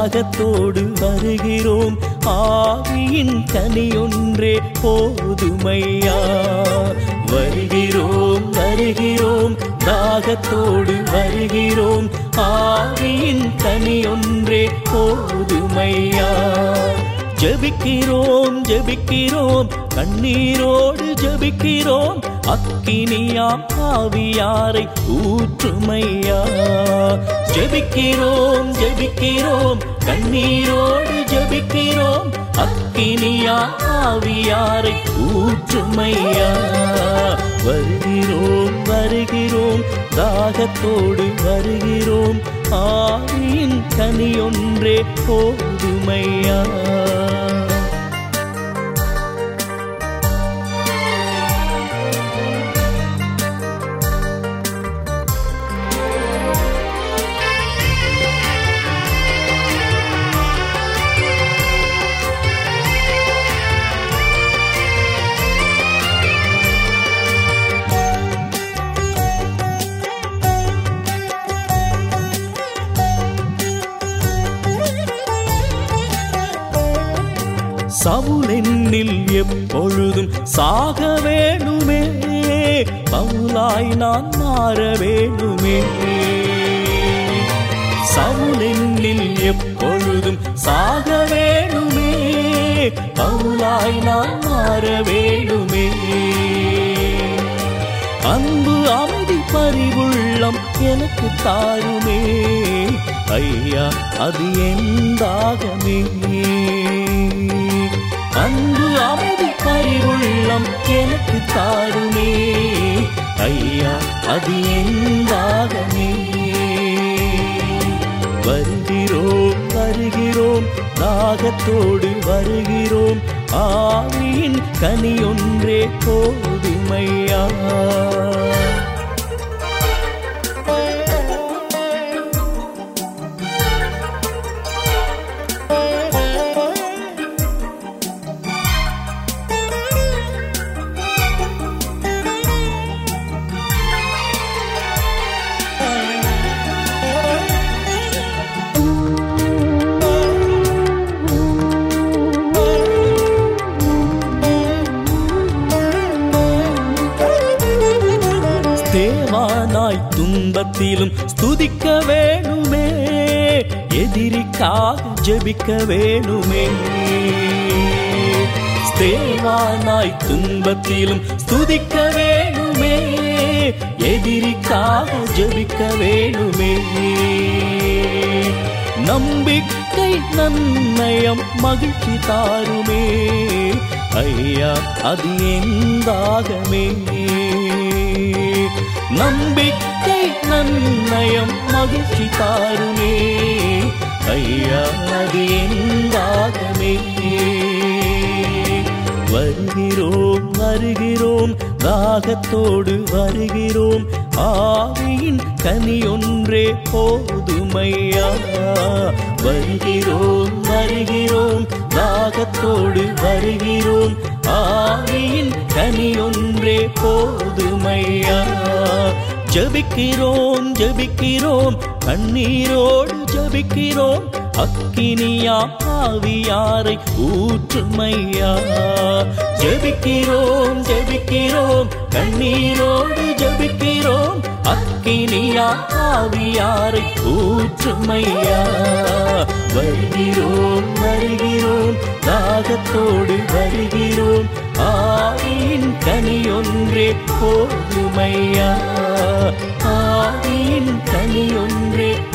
தாகத்தோடு வருகிறோம் ஆவியின் கனியொன்றே போதுமையா வருகிறோம் வருகிறோம் தாகத்தோடு வருகிறோம் ஆவியின் கனியொன்றே போதுமையா ஜெபிக்கிறோம் ஜெபிக்கிறோம் கண்ணீரோடு ஜெபிக்கிறோம் அக்கினியாம் ஆவியாரை ஊற்றுமையா ஜெபிக்கிறோம் ஜெபிக்கிறோம் கண்ணீரோடு ஜெபிக்கிறோம் அக்கினியா ஆவியாரை ஊற்றுமையா வருகிறோம் வருகிறோம் தாகத்தோடு வருகிறோம் ஆவியின் கனியொன்றே போதுமையா சவுலென்னில் எப்பொழுதும் சாக வேணுமே பவுலாய் நான் மாற வேணுமே சவுலென்னில் எப்பொழுதும் சாக வேணுமே பவுலாய் நான் மாற வேணுமே அன்பு அமைதி பறிவுள்ளம் எனக்கு தாருமே ஐயா அது எந்தாகமே அன்பு அமைதி பறிவுள்ளம் எனக்கு தாருமே ஐயா அது எந்தாகமே வருகிறோம் வருகிறோம் தாகத்தோடு வருகிறோம் ஆவியின் கனியொன்றே போதுமையா தேவானாய் துன்பத்திலும் ஸ்துதிக்க வேணுமே எதிரிக்காக ஜெபிக்க வேணுமே தேவானாய் துன்பத்திலும் ஸ்துதிக்க வேணுமே எதிரிக்காக ஜெபிக்க வேணுமே நம்பிக்கை நன்னயம் மகிழ்ச்சி தாருமே ஐயா அது எந்தாகமே நம்பிக்கை நன்னயம் மகிழ்ச்சி தாருமே ஐயா அது எந்தாகமே வருகிறோம் வருகிறோம் தாகத்தோடு வருகிறோம் ஆவியின் கனியொன்றே போதுமையா வருகிறோம் வருகிறோம் தாகத்தோடு வருகிறோம் ஆவியின் கனியொன்றே போதுமையா ஜபிக்கிறோம் ஜபிக்கிறோம் கண்ணீரோடு ஜபிக்கிறோம் அக்கினியா ஆவியாரை ஊற்றுமையா ஜபிக்கிறோம் ஜபிக்கிறோம் கண்ணீரோடு ஜபிக்கிறோம் அக்கினியா ஆவியாரை ஊற்றுமையா வருகிறோம் வருகிறோம் தாகத்தோடு வருகிறோம் ஆவியின் கனியொன்றே போதுமையா ஆவியின் கனியொன்றே